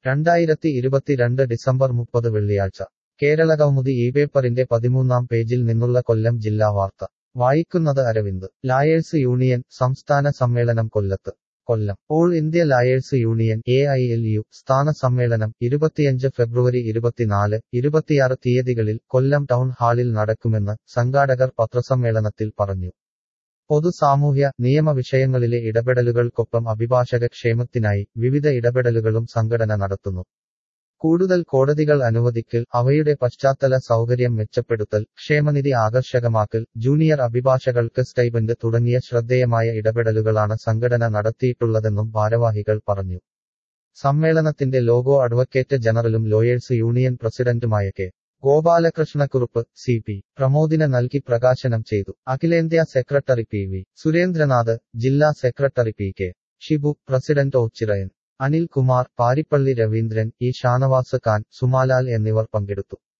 രണ്ടായിരത്തി ഇരുപത്തിരണ്ട് ഡിസംബർ മുപ്പത് വെള്ളിയാഴ്ച കേരളകൗമുദി ഈ പേപ്പറിന്റെ പതിമൂന്നാം പേജിൽ നിന്നുള്ള കൊല്ലം ജില്ലാ വാർത്ത വായിക്കുന്നത് അരവിന്ദ് ലായേഴ്സ് യൂണിയൻ സംസ്ഥാന സമ്മേളനം കൊല്ലത്ത് Kollam all India lawyers union A I L U സ്ഥാന സമ്മേളനം ഇരുപത്തിയഞ്ച് ഫെബ്രുവരി ഇരുപത്തിനാല് ഇരുപത്തിയാറ് തീയതികളിൽ കൊല്ലം ടൗൺ ഹാളിൽ നടക്കുമെന്ന് സംഘാടകർ പത്രസമ്മേളനത്തിൽ പറഞ്ഞു പൊതു സാമൂഹ്യ നിയമ വിഷയങ്ങളിലെ ഇടപെടലുകൾക്കൊപ്പം അഭിഭാഷക ക്ഷേമത്തിനായി വിവിധ ഇടപെടലുകളും സംഘടന നടത്തുന്നു കൂടുതൽ കോടതികൾ അനുവദിക്കൽ അവയുടെ പശ്ചാത്തല സൗകര്യം മെച്ചപ്പെടുത്തൽ ക്ഷേമനിധി ആകർഷകമാക്കൽ ജൂനിയർ അഭിഭാഷകൾക്ക് സ്റ്റൈബൻഡ് തുടങ്ങിയ ശ്രദ്ധേയമായ ഇടപെടലുകളാണ് സംഘടന നടത്തിയിട്ടുള്ളതെന്നും ഭാരവാഹികൾ പറഞ്ഞു സമ്മേളനത്തിന്റെ ലോഗോ അഡ്വക്കേറ്റ് ജനറലും ലോയേഴ്സ് യൂണിയൻ പ്രസിഡന്റുമായ കെ ഗോപാലകൃഷ്ണക്കുറുപ്പ് സി പി പ്രമോദിന് നൽകി പ്രകാശനം ചെയ്തു അഖിലേന്ത്യാ സെക്രട്ടറി പി വി സുരേന്ദ്രനാഥ് ജില്ലാ secretary P K Shibu president ഒച്ചിറയൻ അനിൽ കുമാർ പാരിപ്പള്ളി രവീന്ദ്രൻ ഇ ഷാനവാസ് ഖാൻ സുമാലാൽ എന്നിവർ പങ്കെടുത്തു